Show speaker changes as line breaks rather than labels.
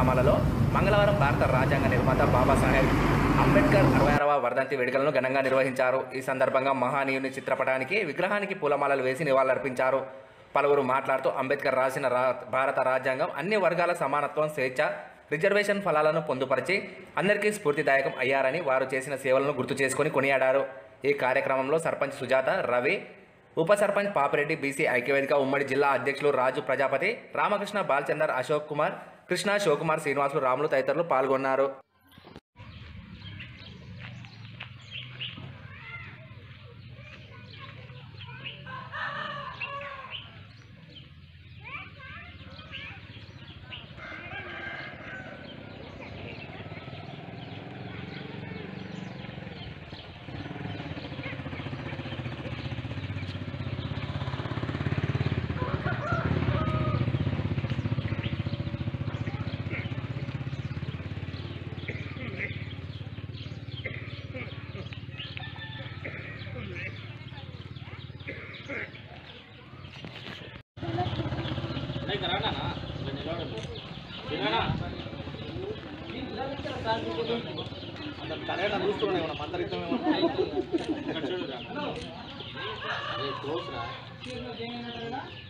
గ్రామాలలో మంగళవారం భారత రాజ్యాంగ నిర్మాత బాబాసాహెబ్ అంబేద్కర్ అరవై ఆరవ వర్ధంతి వేడుకలను ఘనంగా నిర్వహించారు ఈ సందర్భంగా మహానీయుని చిత్రపటానికి విగ్రహానికి పూలమాలలు వేసి నివాళులర్పించారు పలువురు మాట్లాడుతూ అంబేద్కర్ రాసిన రా భారత రాజ్యాంగం అన్ని వర్గాల సమానత్వం స్వేచ్ఛ రిజర్వేషన్ ఫలాలను పొందుపరిచి అందరికీ స్ఫూర్తిదాయకం అయ్యారని వారు చేసిన సేవలను గుర్తు చేసుకొని కొనియాడారు ఈ కార్యక్రమంలో సర్పంచ్ సుజాత రవి ఉప సర్పంచ్ పాపిరెడ్డి బీసీ ఐక్యవేదిక ఉమ్మడి జిల్లా అధ్యక్షులు రాజు ప్రజాపతి రామకృష్ణ బాలచందర్ అశోక్ కుమార్ కృష్ణ శివకుమార్ శ్రీనివాసులు రాములు తదితరులు పాల్గొన్నారు
చూస్తున్నాయి